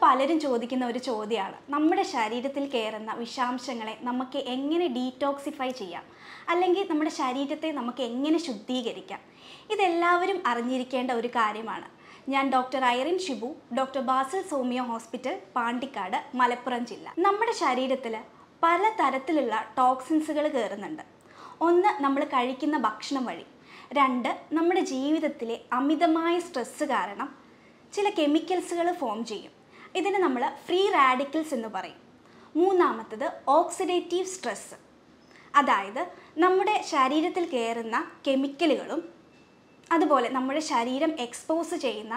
പലരും ചോദിക്കുന്ന ഒരു ചോദ്യമാണ് നമ്മുടെ ശരീരത്തിൽ കയറുന്ന വിഷാംശങ്ങളെ നമുക്ക് എങ്ങനെ ഡീറ്റോക്സിഫൈ ചെയ്യാം അല്ലെങ്കിൽ നമ്മുടെ ശരീരത്തെ നമുക്ക് എങ്ങനെ ശുദ്ധീകരിക്കാം ഇതെല്ലാവരും അറിഞ്ഞിരിക്കേണ്ട ഒരു കാര്യമാണ് ഞാൻ doctor Irene Shibu doctor Basil സോമിയോ ഹോസ്പിറ്റൽ പാണ്ടിക്കാട് മലപ്പുറം ജില്ല നമ്മുടെ ശരീരത്തിൽ പല തരത്തിലുള്ള ടോക്സിൻസുകൾ കയറുന്നുണ്ട് ഒന്ന് നമ്മൾ കഴിക്കുന്ന ഭക്ഷണം വഴി രണ്ട് നമ്മുടെ ജീവിതത്തിലെ അമിതമായ സ്ട്രെസ്സ് കാരണം ചില കെമിക്കൽസുകൾ ഫോം ചെയ്യും ഇതിന് നമ്മൾ ഫ്രീ റാഡിക്കൽസ് എന്ന് പറയും മൂന്നാമത്തത് ഓക്സിഡേറ്റീവ് സ്ട്രെസ്സ് അതായത് നമ്മുടെ ശരീരത്തിൽ കയറുന്ന കെമിക്കലുകളും അതുപോലെ നമ്മുടെ ശരീരം എക്സ്പോസ് ചെയ്യുന്ന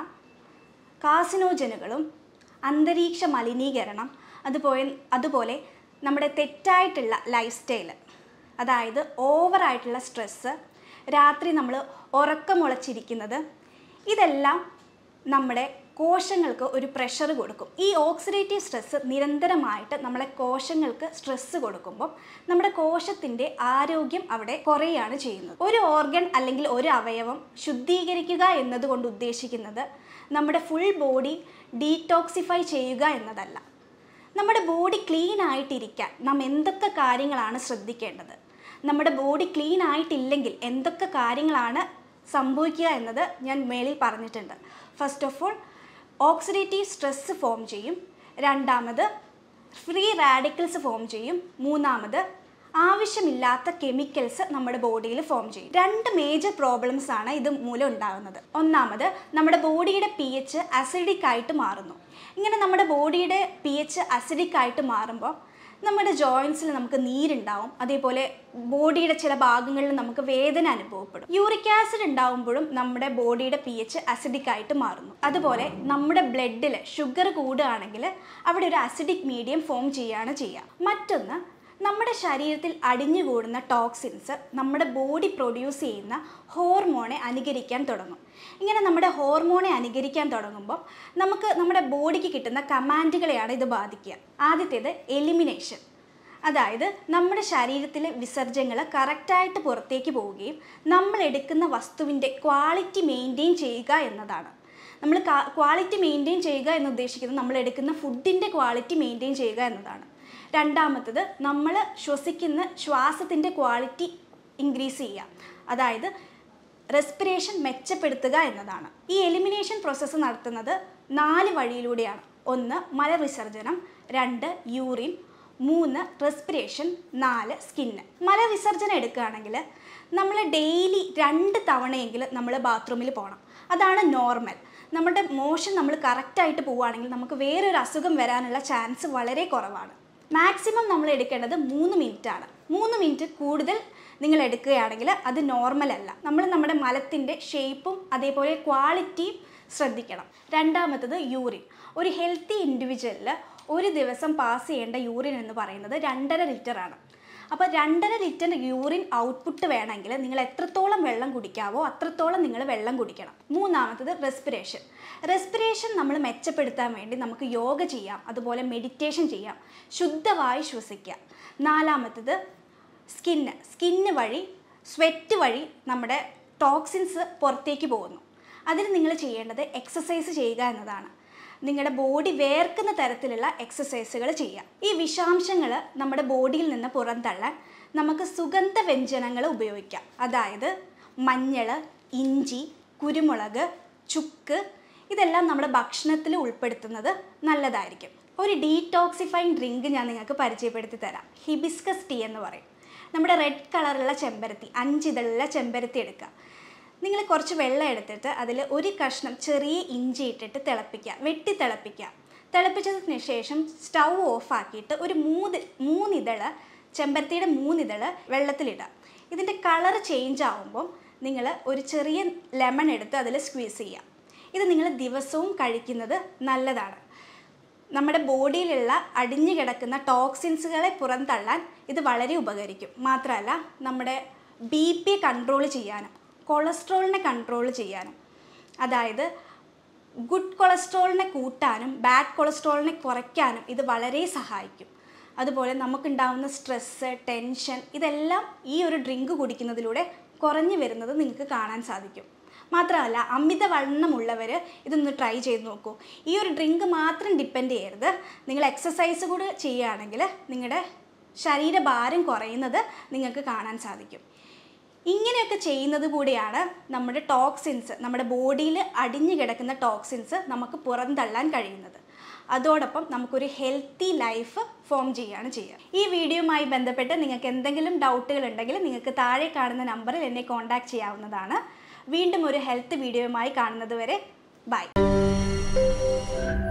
കാസിനോജനുകളും അന്തരീക്ഷ മലിനീകരണം അതുപോലെ അതുപോലെ നമ്മുടെ തെറ്റായിട്ടുള്ള ലൈഫ് സ്റ്റൈല് അതായത് ഓവറായിട്ടുള്ള സ്ട്രെസ്സ് രാത്രി നമ്മൾ ഉറക്കമുളച്ചിരിക്കുന്നത് ഇതെല്ലാം നമ്മുടെ കോശങ്ങൾക്ക് ഒരു പ്രഷർ കൊടുക്കും ഈ ഓക്സിഡേറ്റീവ് സ്ട്രെസ്സ് നിരന്തരമായിട്ട് നമ്മളെ കോശങ്ങൾക്ക് സ്ട്രെസ്സ് കൊടുക്കുമ്പോൾ നമ്മുടെ കോശത്തിൻ്റെ ആരോഗ്യം അവിടെ കുറയാണ് ചെയ്യുന്നത് ഒരു ഓർഗൻ അല്ലെങ്കിൽ ഒരു അവയവം ശുദ്ധീകരിക്കുക എന്നതുകൊണ്ട് ഉദ്ദേശിക്കുന്നത് നമ്മുടെ ഫുൾ ബോഡി ഡീടോക്സിഫൈ ചെയ്യുക എന്നതല്ല നമ്മുടെ ബോഡി ക്ലീൻ ആയിട്ടിരിക്കാൻ നാം എന്തൊക്കെ കാര്യങ്ങളാണ് ശ്രദ്ധിക്കേണ്ടത് നമ്മുടെ ബോഡി ക്ലീൻ ആയിട്ടില്ലെങ്കിൽ എന്തൊക്കെ കാര്യങ്ങളാണ് സംഭവിക്കുക എന്നത് ഞാൻ മേളിൽ പറഞ്ഞിട്ടുണ്ട് first of all oxidative stress form ചെയ്യും രണ്ടാമത് ഫ്രീ റാഡിക്കൽസ് ഫോം ചെയ്യും മൂന്നാമത് ആവശ്യമില്ലാത്ത കെമിക്കൽസ് നമ്മുടെ ബോഡിയിൽ ഫോം ചെയ്യും രണ്ട് മേജർ പ്രോബ്ലംസ് ആണ് ഇത് മൂലം ഉണ്ടാകുന്നത് ഒന്നാമത് നമ്മുടെ ബോഡിയുടെ പി എച്ച് അസിഡിക് ആയിട്ട് മാറുന്നു ഇങ്ങനെ നമ്മുടെ ബോഡിയുടെ പി എച്ച് അസിഡിക് ആയിട്ട് മാറുമ്പോൾ നമ്മുടെ ജോയിൻസിൽ നമുക്ക് നീരുണ്ടാവും അതേപോലെ ബോഡിയുടെ ചില ഭാഗങ്ങളിൽ നമുക്ക് വേദന അനുഭവപ്പെടും യൂറിക് ആസിഡ് ഉണ്ടാവുമ്പോഴും നമ്മുടെ ബോഡിയുടെ പി എച്ച് അസിഡിക് ആയിട്ട് മാറുന്നു അതുപോലെ നമ്മുടെ ബ്ലഡിൽ ഷുഗർ കൂടുകയാണെങ്കിൽ അവിടെ ഒരു അസിഡിക് മീഡിയം ഫോം ചെയ്യുകയാണ് ചെയ്യുക മറ്റൊന്ന് നമ്മുടെ ശരീരത്തിൽ അടിഞ്ഞുകൂടുന്ന ടോക്സിൻസ് നമ്മുടെ ബോഡി പ്രൊഡ്യൂസ് ചെയ്യുന്ന ഹോർമോണെ അനുകരിക്കാൻ തുടങ്ങും ഇങ്ങനെ നമ്മുടെ ഹോർമോണെ അനുകരിക്കാൻ തുടങ്ങുമ്പോൾ നമുക്ക് നമ്മുടെ ബോഡിക്ക് കിട്ടുന്ന കമാൻഡുകളെയാണ് ഇത് ബാധിക്കുക ആദ്യത്തേത് എലിമിനേഷൻ അതായത് നമ്മുടെ ശരീരത്തിലെ വിസർജ്യങ്ങൾ കറക്റ്റായിട്ട് പുറത്തേക്ക് പോവുകയും നമ്മൾ എടുക്കുന്ന വസ്തുവിൻ്റെ ക്വാളിറ്റി മെയിൻറ്റെയിൻ ചെയ്യുക എന്നതാണ് നമ്മൾ ക്വാളിറ്റി മെയിൻറ്റെയിൻ ചെയ്യുക എന്ന് ഉദ്ദേശിക്കുന്നത് നമ്മൾ എടുക്കുന്ന ഫുഡിൻ്റെ ക്വാളിറ്റി മെയിൻറ്റെയിൻ ചെയ്യുക എന്നതാണ് രണ്ടാമത്തത് നമ്മൾ ശ്വസിക്കുന്ന ശ്വാസത്തിൻ്റെ ക്വാളിറ്റി ഇൻക്രീസ് ചെയ്യുക അതായത് റെസ്പിറേഷൻ മെച്ചപ്പെടുത്തുക എന്നതാണ് ഈ എലിമിനേഷൻ പ്രോസസ്സ് നടത്തുന്നത് നാല് വഴിയിലൂടെയാണ് ഒന്ന് മലവിസർജനം രണ്ട് യൂറിൻ മൂന്ന് റെസ്പിറേഷൻ നാല് സ്കിന്ന് മലവിസർജനം എടുക്കുകയാണെങ്കിൽ നമ്മൾ ഡെയിലി രണ്ട് തവണയെങ്കിലും നമ്മൾ ബാത്റൂമിൽ പോകണം അതാണ് നോർമൽ നമ്മുടെ മോഷൻ നമ്മൾ കറക്റ്റായിട്ട് പോവുകയാണെങ്കിൽ നമുക്ക് വേറൊരു അസുഖം വരാനുള്ള ചാൻസ് വളരെ കുറവാണ് മാക്സിമം നമ്മൾ എടുക്കേണ്ടത് മൂന്ന് മിനിറ്റ് ആണ് മൂന്ന് മിനിറ്റ് കൂടുതൽ നിങ്ങൾ എടുക്കുകയാണെങ്കിൽ അത് നോർമൽ അല്ല നമ്മൾ നമ്മുടെ മലത്തിൻ്റെ ഷേപ്പും അതേപോലെ ക്വാളിറ്റിയും ശ്രദ്ധിക്കണം രണ്ടാമത്തത് യൂറിൻ ഒരു ഹെൽത്തി ഇൻഡിവിജ്വലിൽ ഒരു ദിവസം പാസ് ചെയ്യേണ്ട യൂറിൻ എന്ന് പറയുന്നത് രണ്ടര ലിറ്റർ ആണ് അപ്പോൾ രണ്ടര ലിറ്റർ യൂറിൻ ഔട്ട്പുട്ട് വേണമെങ്കിൽ നിങ്ങൾ എത്രത്തോളം വെള്ളം കുടിക്കാവോ അത്രത്തോളം നിങ്ങൾ വെള്ളം കുടിക്കണം മൂന്നാമത്തത് റെസ്പിറേഷൻ റെസ്പിറേഷൻ നമ്മൾ മെച്ചപ്പെടുത്താൻ വേണ്ടി നമുക്ക് യോഗ ചെയ്യാം അതുപോലെ മെഡിറ്റേഷൻ ചെയ്യാം ശുദ്ധമായി ശ്വസിക്കാം നാലാമത്തത് സ്കിന്ന് സ്കിന്ന് വഴി സ്വെറ്റ് വഴി നമ്മുടെ ടോക്സിൻസ് പുറത്തേക്ക് പോകുന്നു അതിന് നിങ്ങൾ ചെയ്യേണ്ടത് എക്സസൈസ് ചെയ്യുക എന്നതാണ് നിങ്ങളുടെ ബോഡി വേർക്കുന്ന തരത്തിലുള്ള എക്സസൈസുകൾ ചെയ്യാം ഈ വിഷാംശങ്ങൾ നമ്മുടെ ബോഡിയിൽ നിന്ന് പുറന്തള്ളാൻ നമുക്ക് സുഗന്ധ വ്യഞ്ജനങ്ങൾ ഉപയോഗിക്കാം അതായത് മഞ്ഞൾ ഇഞ്ചി കുരുമുളക് ചുക്ക് ഇതെല്ലാം നമ്മുടെ ഭക്ഷണത്തിൽ ഉൾപ്പെടുത്തുന്നത് നല്ലതായിരിക്കും ഒരു ഡീടോക്സിഫൈങ് ഡ്രിങ്ക് ഞാൻ നിങ്ങൾക്ക് പരിചയപ്പെടുത്തി തരാം ഹിബിസ്കസ് ടീ എന്ന് പറയും നമ്മുടെ റെഡ് കളറുള്ള ചെമ്പരത്തി അഞ്ചിതളുള്ള ചെമ്പരത്തി എടുക്കുക നിങ്ങൾ കുറച്ച് വെള്ളം എടുത്തിട്ട് അതിൽ ഒരു കഷ്ണം ചെറിയ ഇഞ്ചി ഇട്ടിട്ട് തിളപ്പിക്കുക വെട്ടി തിളപ്പിക്കുക തിളപ്പിച്ചതിന് ശേഷം സ്റ്റൗ ഓഫ് ആക്കിയിട്ട് ഒരു മൂന്ന് മൂന്നിതള് ചെമ്പരത്തിയുടെ മൂന്നിതള് വെള്ളത്തിലിടുക ഇതിൻ്റെ കളർ ചേഞ്ച് ആവുമ്പം നിങ്ങൾ ഒരു ചെറിയ ലെമൺ എടുത്ത് അതിൽ സ്ക്വീസ് ചെയ്യുക ഇത് നിങ്ങൾ ദിവസവും കഴിക്കുന്നത് നല്ലതാണ് നമ്മുടെ ബോഡിയിലുള്ള അടിഞ്ഞു കിടക്കുന്ന ടോക്സിൻസുകളെ പുറന്തള്ളാൻ ഇത് വളരെ ഉപകരിക്കും മാത്രമല്ല നമ്മുടെ ബി പി കൺട്രോൾ ചെയ്യാനും കൊളസ്ട്രോളിനെ കൺട്രോൾ ചെയ്യാനും അതായത് ഗുഡ് കൊളസ്ട്രോളിനെ കൂട്ടാനും ബാഡ് കൊളസ്ട്രോളിനെ കുറയ്ക്കാനും ഇത് വളരെ സഹായിക്കും അതുപോലെ നമുക്കുണ്ടാവുന്ന സ്ട്രെസ്സ് ടെൻഷൻ ഇതെല്ലാം ഈ ഒരു ഡ്രിങ്ക് കുടിക്കുന്നതിലൂടെ കുറഞ്ഞു വരുന്നത് നിങ്ങൾക്ക് കാണാൻ സാധിക്കും മാത്രമല്ല അമിതവണ്ണമുള്ളവർ ഇതൊന്ന് ട്രൈ ചെയ്ത് നോക്കൂ ഈ ഒരു ഡ്രിങ്ക് മാത്രം ഡിപ്പെൻഡ് ചെയ്യരുത് നിങ്ങൾ എക്സസൈസ് കൂടി ചെയ്യുകയാണെങ്കിൽ നിങ്ങളുടെ ശരീരഭാരം കുറയുന്നത് നിങ്ങൾക്ക് കാണാൻ സാധിക്കും ഇങ്ങനെയൊക്കെ ചെയ്യുന്നത് കൂടിയാണ് നമ്മുടെ ടോക്സിൻസ് നമ്മുടെ ബോഡിയിൽ അടിഞ്ഞു കിടക്കുന്ന ടോക്സിൻസ് നമുക്ക് പുറന്തള്ളാൻ കഴിയുന്നത് അതോടൊപ്പം നമുക്കൊരു ഹെൽത്തി ലൈഫ് ഫോം ചെയ്യുകയാണ് ചെയ്യുക ഈ വീഡിയോയുമായി ബന്ധപ്പെട്ട് നിങ്ങൾക്ക് എന്തെങ്കിലും ഡൗട്ടുകൾ ഉണ്ടെങ്കിൽ നിങ്ങൾക്ക് താഴെ കാണുന്ന നമ്പറിൽ എന്നെ കോൺടാക്റ്റ് ചെയ്യാവുന്നതാണ് വീണ്ടും ഒരു ഹെൽത്ത് വീഡിയോയുമായി കാണുന്നത് വരെ ബൈ